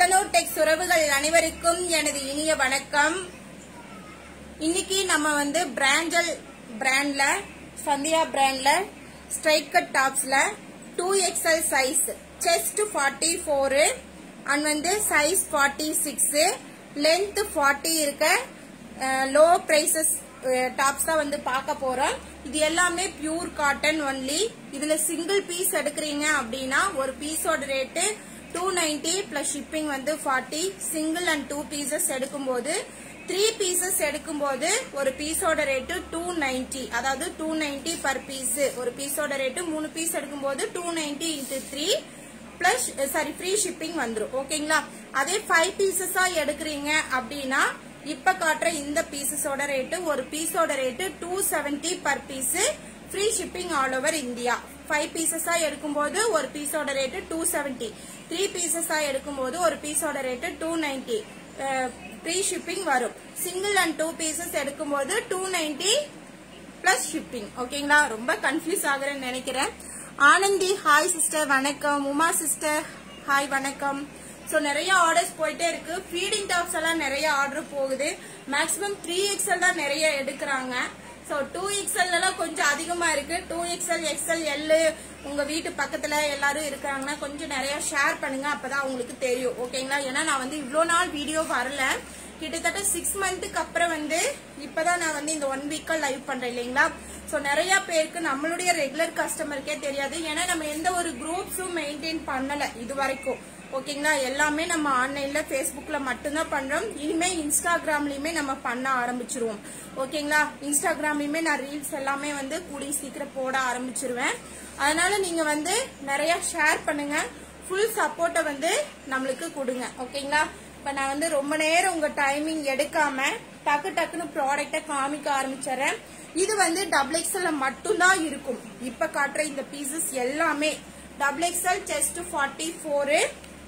அத்தனூர் டெக்ஸ் உறவுகள் அனைவருக்கும் எனது இனிய வணக்கம் இன்னைக்கு நம்ம வந்து பிராண்டல் பிராண்ட்ல சந்தியா பிராண்ட்ல ஸ்ட்ரைட் கட் டாப்ஸ்ல two XL size chest forty four and வந்து size forty six length forty இருக்க லோ பிரைசஸ் டாப்ஸ் தான் வந்து பார்க்க போறோம் இது எல்லாமே பியூர் காட்டன் ஒன்லி இதுல சிங்கிள் பீஸ் எடுக்கிறீங்க அப்படின்னா ஒரு பீஸோட rate two ninety plus shipping வந்து forty single and two pieces எடுக்கும்போது த்ரீ பீசஸ் எடுக்கும்போது ஒரு பீஸோட ரேட்டு டூ நைன்டி அதாவது டூ நைன்டி பர் பீஸ் ஒரு பீஸோட ரேட்டு மூணு பீஸ் எடுக்கும்போது two ninety into three plus sorry free shipping வந்துடும் ஓகேங்களா அதே ஃபைவ் பீசஸா எடுக்கிறீங்க அப்படின்னா இப்ப காட்டுற இந்த பீசஸோட ரேட்டு ஒரு பீஸோட rate two seventy per piece free shipping all over India five பீசஸா எடுக்கும்போது ஒரு பீஸோட ரேட்டு டூ செவன்டி த்ரீ பீசஸா எடுக்கும்போது ஒரு பீஸோட rate two ninety free shipping வரும் சிங்கிள் அண்ட் டூ பீசஸ் எடுக்கும்போது டூ நைன்டி பிளஸ் ஷிப்பிங் ஓகேங்களா ரொம்ப கன்ஃபியூஸ் ஆகுறேன்னு நினைக்கிறேன் ஆனந்தி ஹாய் சிஸ்டர் வணக்கம் உமா சிஸ்டர் ஹாய் வணக்கம் ஸோ நிறைய ஆர்டர்ஸ் போயிட்டே இருக்கு ஃபீடிங் டாப்ஸ் எல்லாம் நிறைய ஆர்டர் போகுது மேக்ஸிமம் த்ரீ எக்ஸ்எல் தான் நிறைய எடுக்கிறாங்க ஸோ டூ எக்ஸ்எல் எல்லாம் கொஞ்சம் அதிகமா இருக்கு டூ எக்ஸ்எல் எக்ஸ்எல் எல் உங்க வீட்டு பக்கத்துல எல்லாரும் இருக்காங்கன்னா கொஞ்சம் நிறைய ஷேர் பண்ணுங்க அப்பதான் உங்களுக்கு தெரியும் ஓகேங்களா ஏன்னா நான் வந்து இவ்வளோ நாள் வீடியோ வரல கிட்டத்தட்ட சிக்ஸ் மந்த்துக்கு அப்புறம் வந்து இப்பதான் நான் வந்து இந்த ஒன் வீக்கா லைவ் பண்றேன் இல்லைங்களா ஸோ நிறைய பேருக்கு நம்மளுடைய ரெகுலர் கஸ்டமருக்கே தெரியாது ஏன்னா நம்ம எந்த ஒரு குரூப்ஸும் மெயின்டைன் பண்ணல இது வரைக்கும் ஓகேங்களா எல்லாமே நம்ம ஆன்லைன்ல ஃபேஸ்புக்ல மட்டும்தான் பண்றோம் இனிமே இன்ஸ்டாகிராம்லயுமே நம்ம பண்ண ஆரம்பிச்சிருவோம் ஓகேங்களா இன்ஸ்டாகிராம்லயுமே நான் ரீல்ஸ் எல்லாமே வந்து கூடி சீக்கிரம் போட ஆரம்பிச்சிருவேன் அதனால நீங்க வந்து நிறைய ஷேர் பண்ணுங்க ஃபுல் சப்போர்ட்டை வந்து நம்மளுக்கு கொடுங்க ஓகேங்களா இப்ப நான் வந்து ரொம்ப நேரம் உங்க டைமிங் எடுக்காம டக்கு டக்குன்னு ப்ராடக்ட காமிக்க ஆரம்பிச்சிடுறேன் இது வந்து டபுள் எக்ஸ்எல்ல மட்டும்தான் இருக்கும் இப்ப காட்டுற இந்த பீசஸ் எல்லாமே double XL chest forty four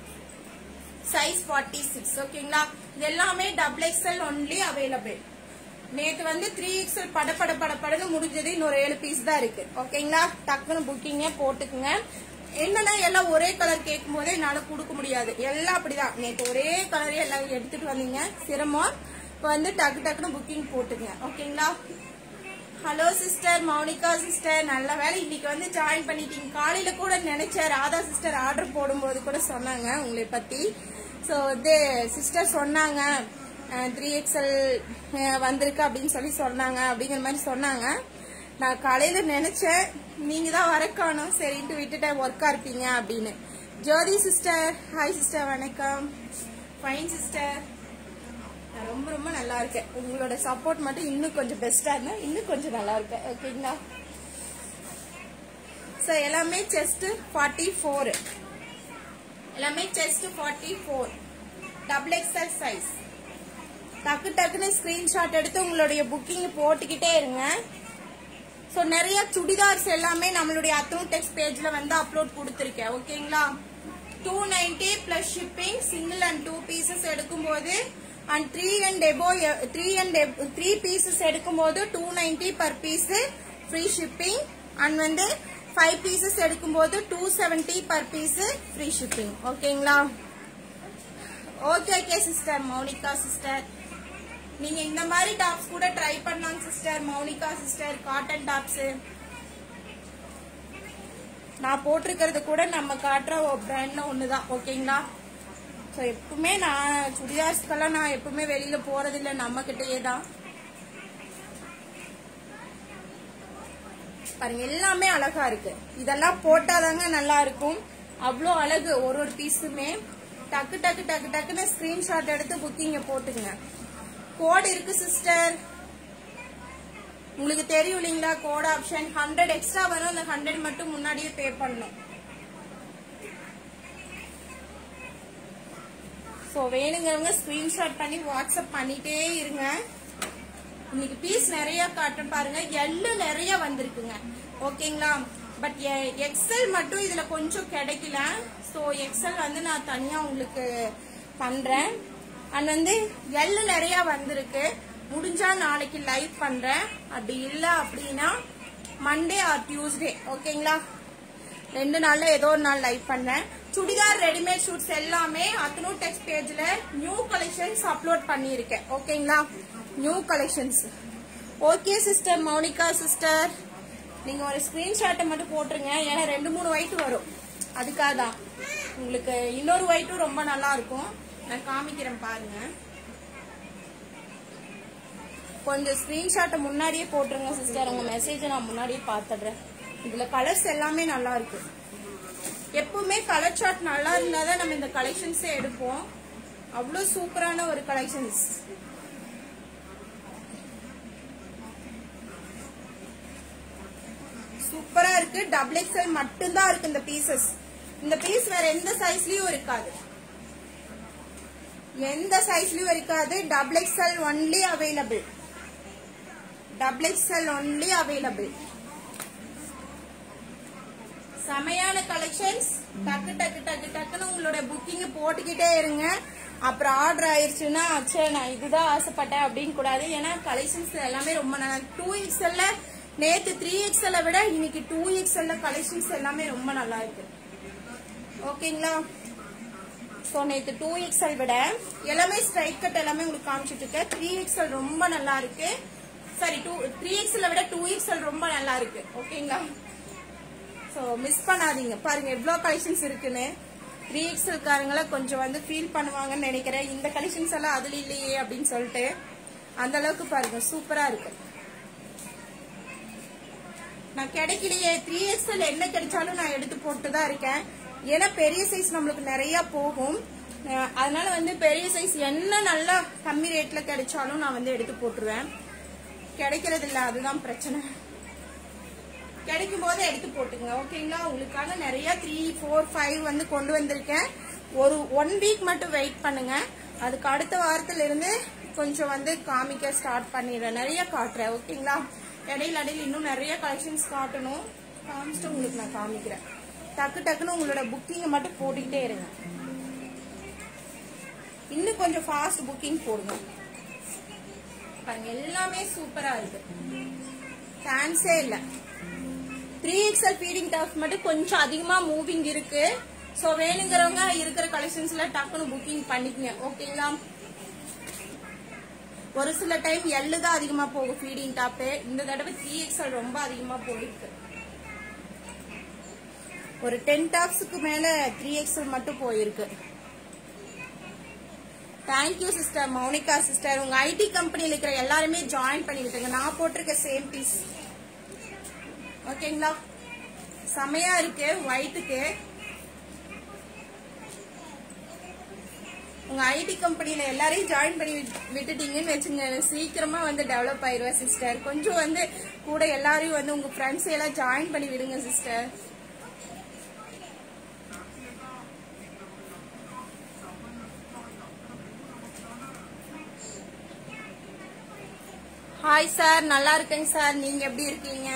size forty six ஓகேங்களா இது எல்லாமே டபுள் எக்ஸ்எல் ஒன்லி அவைலபிள் நேத்து வந்து த்ரீ எக்ஸ்எல் பட பட பட படன்னு முடிஞ்சது இன்னொரு ஏழு பீஸ் தான் இருக்கு ஓகேங்களா டக்குன்னு புக்கிங்க போட்டுக்குங்க என்னன்னா எல்லாம் ஒரே கலர் கேட்கும் போதே என்னால கொடுக்க முடியாது எல்லாம் அப்படிதான் நேற்று ஒரே கலரே எல்லாம் எடுத்துட்டு வந்தீங்க சிரமம் இப்போ வந்து டக்கு டக்குன்னு புக்கிங் போட்டுங்க ஓகேங்களா ஹலோ சிஸ்டர் மௌனிகா சிஸ்டர் நல்ல வேலை இன்னைக்கு வந்து ஜாயின் பண்ணிட்டீங்க காலையில கூட நினைச்சேன் ராதா சிஸ்டர் ஆர்டர் போடும்போது கூட சொன்னாங்க உங்களை பத்தி ஸோ இது சிஸ்டர் சொன்னாங்க த்ரீ எக்ஸ்எல் வந்திருக்கு அப்படின்னு சொல்லி சொன்னாங்க அப்படிங்கிற மாதிரி சொன்னாங்க நான் காலையில நினைச்சேன் நீங்க தான் வர காணும் சரின்ட்டு விட்டுட்டேன் ஒர்க்கா இருப்பீங்க அப்படின்னு ஜோதி சிஸ்டர் ஹாய் சிஸ்டர் வணக்கம் ஃபைன் சிஸ்டர் நான் ரொம்ப ரொம்ப நல்லா இருக்கேன் உங்களோட சப்போர்ட் மட்டும் இன்னும் கொஞ்சம் பெஸ்டா இருந்தா இன்னும் கொஞ்சம் நல்லா இருக்கேன் ஓகேங்களா ஸோ எல்லாமே செஸ்ட் ஃபார்ட்டி ஃபோர் எல்லாமே chest forty four double XL size டக்கு டக்குன்னு ஸ்கிரீன்ஷாட் எடுத்து உங்களுடைய புக்கிங் போட்டுக்கிட்டே இருங்க ஸோ நிறைய சுடிதார்ஸ் எல்லாமே நம்மளுடைய அத்தூன் டெக்ஸ்ட் பேஜ்ல வந்து அப்லோட் கொடுத்துருக்கேன் ஓகேங்களா two ninety plus shipping single and two pieces எடுக்கும்போது அண்ட் த்ரீ அண்ட் எபோ த்ரீ அண்ட் த்ரீ பீசஸ் எடுக்கும்போது two ninety per piece free shipping and வந்து ஃபைவ் பீசஸ் எடுக்கும்போது two seventy per piece free shipping ஓகேங்களா okay okay sister Mounika sister நீங்க இந்த மாதிரி tops கூட ட்ரை பண்ணலாம் sister Mounika sister cotton tops நான் போட்டிருக்கிறது கூட நம்ம காட்டுற பிராண்ட்ல ஒண்ணுதான் ஓகேங்களா ஸோ எப்பவுமே நான் சுடிதார்ஸ்க்கெல்லாம் நான் எப்பவுமே வெளியில போறதில்ல நம்ம கிட்டயே தான் பாருங்க எல்லாமே அழகா இருக்கு இதெல்லாம் போட்டாதாங்க நல்லா இருக்கும் அவ்வளோ அழகு ஒரு ஒரு பீஸுமே டக்கு டக்கு டக்கு டக்குன்னு ஸ்கிரீன்ஷாட் எடுத்து புக்கிங்க போட்டுங்க கோட் இருக்கு சிஸ்டர் உங்களுக்கு தெரியும் இல்லைங்களா கோட் ஆப்ஷன் ஹண்ட்ரட் எக்ஸ்ட்ரா வரும் அந்த ஹண்ட்ரட் மட்டும் முன்னாடியே பே பண்ணணும் ஸோ வேணுங்கிறவங்க ஸ்கிரீன்ஷாட் பண்ணி வாட்ஸ்அப் பண்ணிட்டே இருங்க இன்னைக்கு பீஸ் நிறைய காட்டும் பாருங்க எல்லு நிறைய வந்திருக்குங்க ஓகேங்களா பட் எக்ஸல் மட்டும் இதுல கொஞ்சம் கிடைக்கல ஸோ எக்ஸல் வந்து நான் தனியா உங்களுக்கு பண்றேன் அண்ட் வந்து எள்ளு நிறைய வந்திருக்கு முடிஞ்சா நாளைக்கு லைவ் பண்றேன் அப்படி இல்ல அப்படின்னா மண்டே ஆர் டியூஸ்டே ஓகேங்களா ரெண்டு நாள்ல ஏதோ ஒரு நாள் லைவ் பண்ணேன் சுடிதார் ரெடிமேட் ஷூட்ஸ் எல்லாமே அத்தனூ டெக்ஸ்ட் பேஜ்ல நியூ கலெக்ஷன்ஸ் அப்லோட் பண்ணியிருக்கேன் ஓகேங்களா new collections okay sister Mounika sister நீங்க ஒரு ஸ்கிரீன்ஷாட்டை மட்டும் போட்டுருங்க ஏன்னா ரெண்டு மூணு ஒயிட் வரும் அதுக்காக தான் உங்களுக்கு இன்னொரு ஒயிட்டும் ரொம்ப நல்லா இருக்கும் நான் காமிக்கிறேன் பாருங்க கொஞ்சம் ஸ்கிரீன்ஷாட்டை முன்னாடியே போட்டுருங்க சிஸ்டர் உங்க மெசேஜை நான் முன்னாடியே பார்த்துடுறேன் இதுல கலர்ஸ் எல்லாமே நல்லா இருக்கு எப்பவுமே கலர் சார்ட் நல்லா இருந்தாதான் நம்ம இந்த கலெக்ஷன்ஸே எடுப்போம் அவ்வளோ சூப்பரான ஒரு கலெக்ஷன்ஸ் சூப்பரா இருக்கு டபுள் எக்ஸ்எல் மட்டும்தான் இருக்கு இந்த பீசஸ் இந்த பீஸ் வேற எந்த சைஸ்லயும் இருக்காது எந்த சைஸ்லயும் இருக்காது double XL only available double XL only available செமையான கலெக்ஷன்ஸ் டக்கு டக்கு டக்கு டக்குன்னு உங்களோட புக்கிங் போட்டுக்கிட்டே இருங்க அப்புறம் ஆர்டர் ஆயிருச்சுன்னா சே நான் இதுதான் ஆசைப்பட்டேன் அப்படின்னு கூடாது ஏன்னா கலெக்ஷன்ஸ் எல்லாமே ரொம்ப நல்லா டூ எக்ஸ்எல்ல நேத்து த்ரீ எக்ஸ்எல்ல விட இன்னைக்கு டூ எக்ஸ்எல்ல கலெக்ஷன்ஸ் எல்லாமே ரொம்ப நல்லா இருக்கு ஓகேங்களா ஸோ நேற்று டூ எக்ஸ்எல் விட எல்லாமே ஸ்ட்ரைட் கட் எல்லாமே உங்களுக்கு காமிச்சிட்டு இருக்கேன் த்ரீ எக்ஸ்எல் ரொம்ப நல்லா இருக்கு சாரி டூ த்ரீ எக்ஸ்எல் விட டூ எக்ஸ்எல் ரொம்ப நல்லா இருக்கு ஓகேங்களா ஸோ மிஸ் பண்ணாதீங்க பாருங்க எவ்வளோ கலெக்ஷன்ஸ் இருக்குன்னு த்ரீ எக்ஸ்எல் காரங்கள கொஞ்சம் வந்து ஃபீல் பண்ணுவாங்கன்னு நினைக்கிறேன் இந்த கலெக்ஷன்ஸ் எல்லாம் அதுல இல்லையே அப்படின்னு சொல்லிட்டு அந்த அளவுக்கு பாருங்க சூப்பரா இருக்கு நான் கிடைக்கலையே த்ரீ எக்ஸ்எல் என்ன கிடைச்சாலும் நான் எடுத்து போட்டு தான் இருக்கேன் ஏன்னா பெரிய சைஸ் நம்மளுக்கு நிறைய போகும் அஹ் அதனால வந்து பெரிய சைஸ் என்ன நல்லா கம்மி ரேட்ல கிடைச்சாலும் நான் வந்து எடுத்து போட்டுருவேன் கிடைக்கிறது இல்ல அதுதான் பிரச்சனை கிடைக்கும் போது எடுத்து போட்டுங்க ஓகேங்களா உங்களுக்காக நிறைய த்ரீ ஃபோர் ஃபைவ் வந்து கொண்டு வந்திருக்கேன் ஒரு ஒன் வீக் மட்டும் வெயிட் பண்ணுங்க அதுக்கு அடுத்த வாரத்துல இருந்து கொஞ்சம் வந்து காமிக்க ஸ்டார்ட் பண்ணிடுறேன் நிறைய காட்டுறேன் ஓகேங்களா இடையில இடையில இன்னும் நிறைய கலெக்ஷன்ஸ் காட்டணும் காமிச்சிட்டு உங்களுக்கு நான் காமிக்கிறேன் டக்கு டக்குன்னு உங்களோட புக்கிங்கை மட்டும் போட்டுக்கிட்டே இருங்க இன்னும் கொஞ்சம் ஃபாஸ்ட் புக்கிங் போடுங்க பாருங்க எல்லாமே சூப்பரா இருக்கு சான்ஸே இல்ல த்ரீ எக்ஸ்எல் ஃபீடிங் டாப்ஸ் மட்டும் கொஞ்சம் அதிகமா மூவிங் இருக்கு சோ வேணுங்கிறவங்க இருக்கிற கலெக்ஷன்ஸ்ல டக்குன்னு புக்கிங் பண்ணிக்கங்க ஓகேங்களா ஒரு சில டைம் எல்லு தான் அதிகமா போகும் ஃபீடிங் டாப் இந்த தடவை த்ரீ எக்ஸ்எல் ரொம்ப அதிகமா போயிருக்கு ஒரு டென் டாப்ஸுக்கு மேல த்ரீ எக்ஸ்எல் மட்டும் போயிருக்கு தேங்க்யூ சிஸ்டர் மௌனிகா சிஸ்டர் உங்க ஐடி கம்பெனில இருக்கிற எல்லாருமே ஜாயின் பண்ணிருக்கீங்க நான் போட்டிருக்க சேம் பீஸ் ஓகேங்களா செமையா இருக்கு ஒயிட்டுக்கு உங்க ஐடி கம்பெனில எல்லாரையும் ஜாயின் பண்ணி விட்- விட்டுட்டீங்கன்னு வச்சுங்க சீக்கிரமா வந்து டெவலப் ஆயிருவேன் சிஸ்டர் கொஞ்சம் வந்து கூட எல்லாரையும் வந்து உங்க ஃப்ரெண்ட்ஸ் எல்லாம் ஜாயின் பண்ணி விடுங்க சிஸ்டர் ஹாய் சார் நல்லா இருக்கேங்க சார் நீங்க எப்படி இருக்கீங்க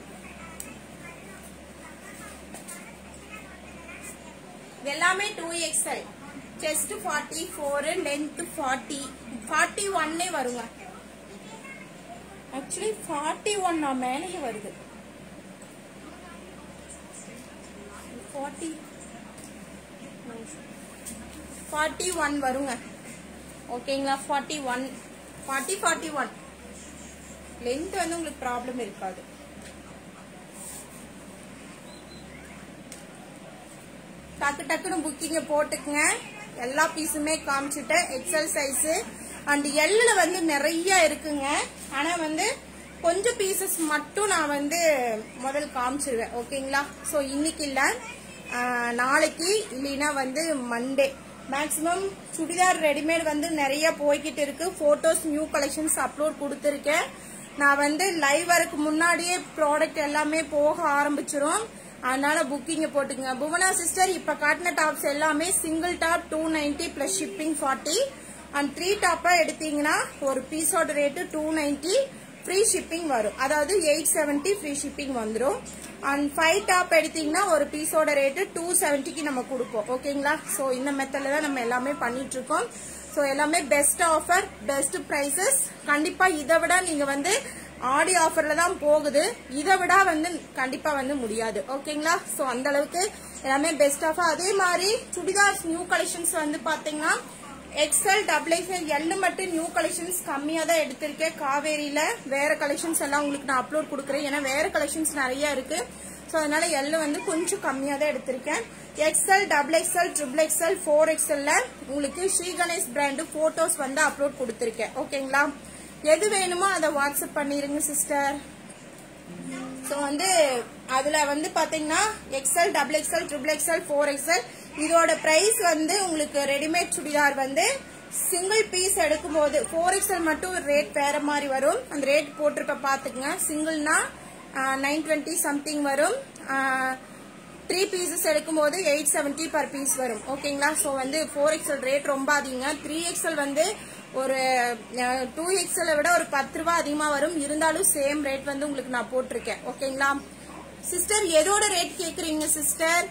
இது எல்லாமே two XL chest forty four length forty forty ஒன்னே வருங்க ஆக்சுவலி ஃபார்ட்டி ஒன் நான் மேலேயே வருது ஃபார்ட்டி ஃபார்ட்டி ஒன் வருங்க ஓகேங்களா forty one forty forty one length வந்து உங்களுக்கு ப்ராப்ளம் இருக்காது டக்கு டக்குன்னு புக்கிங்க போட்டுக்குங்க எல்லா பீஸுமே காமிச்சிட்டேன் எக்ஸல் சைஸ் அண்ட் எல்லுல வந்து நிறைய இருக்குங்க ஆனா வந்து கொஞ்சம் பீசஸ் மட்டும் நான் வந்து முதல் காமிச்சிருவேன் ஓகேங்களா ஸோ இன்னைக்கு இல்ல ஆஹ், நாளைக்கு இல்லைன்னா வந்து மண்டே மேக்ஸிமம் சுடிதார் ரெடிமேட் வந்து நிறைய போய்கிட்டு இருக்கு போட்டோஸ் நியூ கலெக்ஷன்ஸ் அப்லோட் கொடுத்துருக்கேன் நான் வந்து லைவ் வரக்கு முன்னாடியே ப்ராடக்ட் எல்லாமே போக ஆரம்பிச்சிரும் அதனால புக்கிங்க போட்டுங்க புவனா சிஸ்டர் இப்ப காட்டின டாப்ஸ் எல்லாமே single top two ninety plus shipping forty and three டாப்பா எடுத்தீங்கன்னா ஒரு பீஸோட rate two ninety free shipping வரும் அதாவது எயிட் செவன்ட்டி ஃப்ரீ ஷிப்பிங் வந்துடும் அண்ட் ஃபைவ் டாப் எடுத்தீங்கன்னா ஒரு பீஸோட ரேட்டு டூ செவன்ட்டிக்கு நம்ம கொடுப்போம் ஓகேங்களா ஸோ இந்த மெத்தட்ல தான் நம்ம எல்லாமே பண்ணிட்டு இருக்கோம் ஸோ எல்லாமே பெஸ்ட் ஆஃபர் பெஸ்ட் ப்ரைசஸ் கண்டிப்பா இதை விட நீங்க வந்து ஆடி ஆஃபர்ல தான் போகுது இதை விட வந்து கண்டிப்பா வந்து முடியாது ஓகேங்களா சோ அந்த அளவுக்கு எல்லாமே பெஸ்ட் ஆஃபா அதே மாதிரி சுடிதார்ஸ் நியூ கலெக்ஷன்ஸ் வந்து பாத்தீங்கன்னா எக்ஸ்எல் டபுள் எக்ஸ்எல் எல்லு மட்டும் நியூ கலெக்ஷன்ஸ் கம்மியா தான் எடுத்திருக்கேன் காவேரியில வேற கலெக்ஷன்ஸ் எல்லாம் உங்களுக்கு நான் அப்லோட் கொடுக்குறேன் ஏன்னா வேற கலெக்ஷன்ஸ் நிறைய இருக்கு ஸோ அதனால எல்லு வந்து கொஞ்சம் கம்மியா தான் எடுத்திருக்கேன் XL double XL triple XL four எக்ஸ்எல்ல உங்களுக்கு ஸ்ரீ கணேஷ் பிராண்டு போட்டோஸ் வந்து அப்லோட் கொடுத்துருக்கேன் ஓகேங்களா எது வேணுமோ அதை வாட்ஸ்அப் பண்ணிருங்க சிஸ்டர் ஸோ வந்து அதுல வந்து பாத்தீங்கன்னா XL double XL triple XL four XL இதோட பிரைஸ் வந்து உங்களுக்கு ரெடிமேட் சுடிதார் வந்து சிங்கிள் பீஸ் எடுக்கும்போது ஃபோர் எக்ஸ்எல் மட்டும் ரேட் வேற மாதிரி வரும் அந்த ரேட் போட்டிருக்க பாத்துக்கங்க சிங்கிள்னா நைன் டுவெண்ட்டி சம்திங் வரும் த்ரீ பீசஸ் எடுக்கும்போது எயிட் செவன்ட்டி பர் பீஸ் வரும் ஓகேங்களா ஸோ வந்து ஃபோர் எக்ஸ்எல் ரேட் ரொம்ப அதிகங்க த்ரீ எக்ஸ்எல் வந்து ஒரு டூ எக்ஸ்எல் விட ஒரு பத்து ரூபா அதிகமா வரும் இருந்தாலும் சேம் ரேட் வந்து உங்களுக்கு நான் போட்டிருக்கேன் ஓகேங்களா சிஸ்டர் எதோட ரேட் கேக்குறீங்க சிஸ்டர்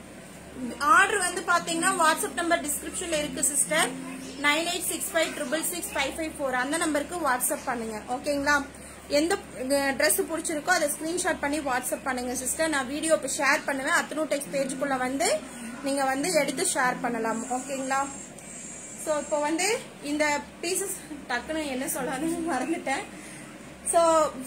ஆர்டர் வந்து பாத்தீங்கன்னா வாட்ஸ்அப் நம்பர் டிஸ்கிரிப்ஷன்ல இருக்கு sister nine eight six five triple six five five four அந்த நம்பருக்கு வாட்ஸ்அப் பண்ணுங்க ஓகேங்களா எந்த ட்ரெஸ் பிடிச்சிருக்கோ அதை ஸ்கிரீன்ஷாட் பண்ணி வாட்ஸ்அப் பண்ணுங்க சிஸ்டர் நான் வீடியோ இப்போ ஷேர் பண்ணுவேன் அத்தனூ டெக்ஸ்ட் பேஜுக்குள்ள வந்து நீங்க வந்து எடுத்து ஷேர் பண்ணலாம் ஓகேங்களா ஸோ இப்போ வந்து இந்த பீசஸ் டக்குன்னு என்ன சொல்லாதுன்னு மறந்துட்டேன் so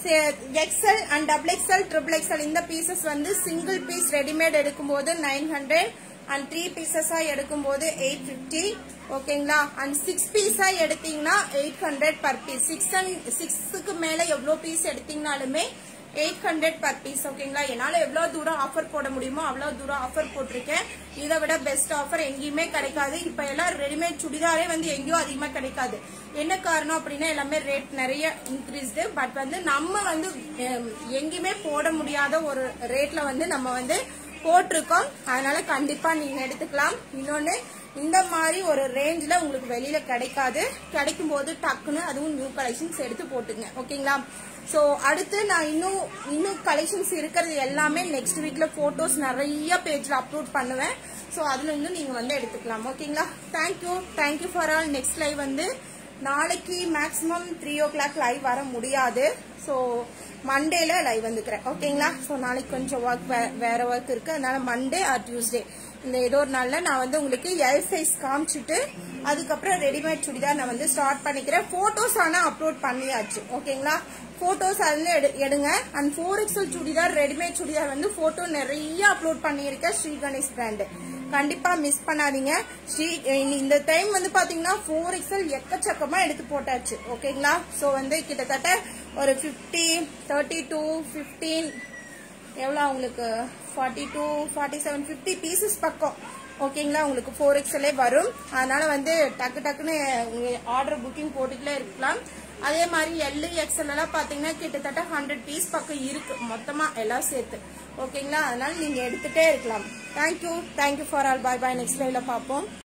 XL and double XL triple XL இந்த பீசஸ் வந்து சிங்கிள் பீஸ் ரெடிமேட் எடுக்கும்போது நைன் ஹண்ட்ரட் அண்ட் த்ரீ பீசஸா எடுக்கும்போது எயிட் ஃபிஃப்டி ஓகேங்களா அண்ட் சிக்ஸ் பீஸா எடுத்தீங்கன்னா eight hundred per piece six and சிக்ஸுக்கு மேல எவ்வளோ பீஸ் எடுத்தீங்கனாலுமே எயிட் ஹண்ட்ரட் பர் பீஸ் ஓகேங்களா என்னால எவ்வளவு தூரம் ஆஃபர் போட முடியுமோ அவ்வளவு தூரம் ஆஃபர் போட்டிருக்கேன் இதை விட பெஸ்ட் ஆஃபர் எங்கேயுமே கிடைக்காது இப்ப எல்லாம் ரெடிமேட் சுடிதாரே வந்து எங்கேயும் அதிகமா கிடைக்காது என்ன காரணம் அப்படின்னா எல்லாமே ரேட் நிறைய இன்க்ரீஸ்டு பட் வந்து நம்ம வந்து அஹ், எங்கேயுமே போட முடியாத ஒரு ரேட்ல வந்து நம்ம வந்து போட்டிருக்கோம் அதனால கண்டிப்பா நீங்க எடுத்துக்கலாம் இன்னொன்னு இந்த மாதிரி ஒரு ரேஞ்சில் உங்களுக்கு வெளியில கிடைக்காது கிடைக்கும் போது டக்குன்னு அதுவும் நியூ கலெக்ஷன்ஸ் எடுத்து போட்டுங்க ஓகேங்களா ஸோ அடுத்து நான் இன்னும் இன்னும் கலெக்ஷன்ஸ் இருக்கிறது எல்லாமே நெக்ஸ்ட் வீக்ல போட்டோஸ் நிறைய பேஜ்ல அப்லோட் பண்ணுவேன் ஸோ அதுல இருந்து நீங்க வந்து எடுத்துக்கலாம் ஓகேங்களா thank you thank you for all next live வந்து நாளைக்கு maximum three o'clock live வர முடியாது ஸோ மண்டேல லைவ் வந்துக்கிறேன் ஓகேங்களா ஸோ நாளைக்கு கொஞ்சம் ஒர்க் வேற ஒர்க் இருக்கு அதனால மண்டே ஆர் டியூஸ்டே இந்த ஏதோ ஒரு நாள்ல நான் வந்து உங்களுக்கு எல் சைஸ் காமிச்சிட்டு அதுக்கப்புறம் ரெடிமேட் சுடிதார் நான் வந்து ஸ்டார்ட் பண்ணிக்கிறேன் போட்டோஸ் ஆனா அப்லோட் பண்ணியாச்சு ஓகேங்களா போட்டோஸ் அதுல எடு- எடுங்க and four XL churidar readymade churidar வந்து போட்டோ நிறைய அப்லோட் பண்ணியிருக்கேன் ஸ்ரீ கணேஷ் பிராண்டு கண்டிப்பா மிஸ் பண்ணாதீங்க ஸ்ரீ இந்த டைம் வந்து பாத்தீங்கன்னா ஃபோர் எக்ஸல் எக்கச்சக்கமா எடுத்து போட்டாச்சு ஓகேங்களா சோ வந்து கிட்டத்தட்ட ஒரு 50 தேர்ட்டி டூ ஃபிஃப்டீன் எவ்வளோ உங்களுக்கு forty two forty seven fifty pieces பக்கம் ஓகேங்களா உங்களுக்கு ஃபோர் எக்ஸ்எல்லே வரும் அதனால வந்து டக்கு டக்குன்னு ஆர்டர் புக்கிங் போட்டுக்கிட்டே இருக்கலாம் அதே மாதிரி எல்லு எக்ஸ்எல் எல்லாம் பாத்தீங்கன்னா கிட்டத்தட்ட ஹண்ட்ரட் பீஸ் பக்கம் இருக்கு மொத்தமா எல்லாம் சேர்த்து ஓகேங்களா அதனால நீங்க எடுத்துட்டே இருக்கலாம் thank you thank you for all bye bye next லைவ்ல பார்ப்போம்